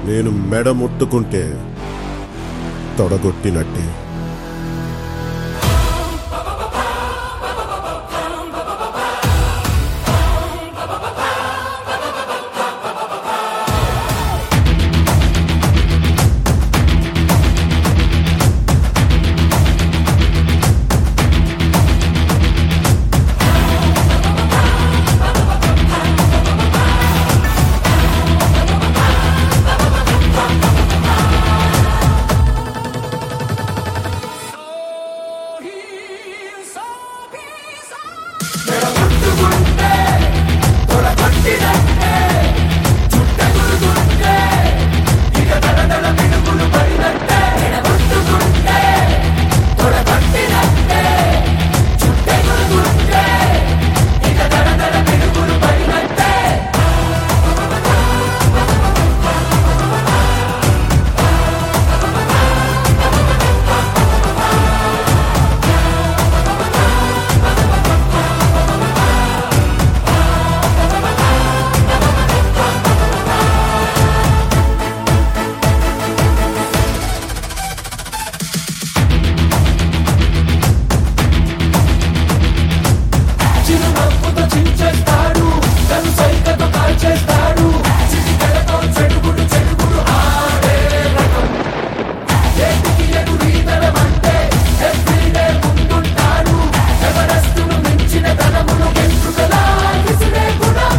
నేను మెడ ముట్టుకుంటే తొడగొట్టినట్టే చిరునవ్వుతో చించేస్తాడు తను సైకతో కాల్చేస్తాడు చిటికెలతో చెడుగుడు చెడుగుడు ఆడే రకం చేతికి ఎదురీతనం అంటే ఎవ్రీడే ముందుంటాడు ఎవరెస్టును మించిన ధనమును వెంట్రుకలా విసిరే గుణం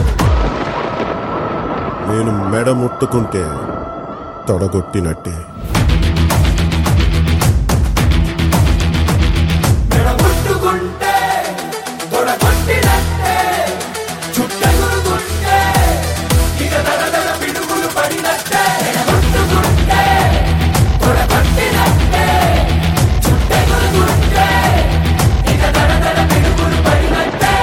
నేను మెడ ముట్టుకుంటే తొడగొట్టినట్టే మెడముట్టుకుంటే తొడగొట్టినట్టే చుట్టగురుతుంటే ఇక దడదడ పిడుగులు పడినట్టే మెడముట్టుకుంటే తొడగొట్టినట్టే చుట్టగురుతుంటే ఇక దడదడ పిడుగులు పడినట్టే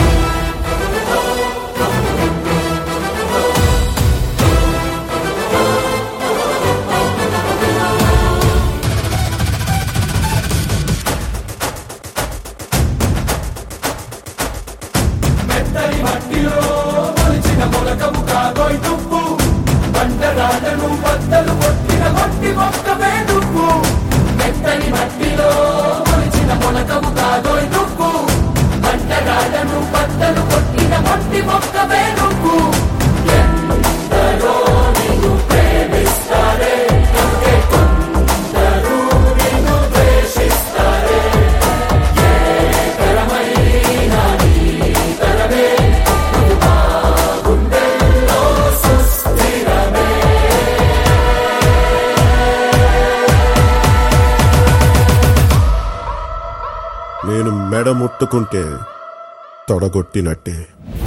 మెత్తని మట్టిలో మొలిచిన మొలకము కాగోయ్ నువ్వు బండరాళ్ళను బద్దలు కొట్టిన కొట్టి మొక్కవే నువ్వు మెత్తని మట్టిలో మొలిచిన మొలకము కాగోయ్ నువ్వు బండరాళ్ళను బద్దలు కొట్టిన కొట్టి మొక్కవే నువ్వు ఎందరో నిన్ను ప్రేమిస్తారే అందుకే కొందరు నిన్ను ద్వేషిస్తారే ఏ తరమైన నీ తరమే నువ్వు మా గుండెల్లో సుస్థిరమే నేను మెడ ముట్టుకుంటే తొడగొట్టినట్టే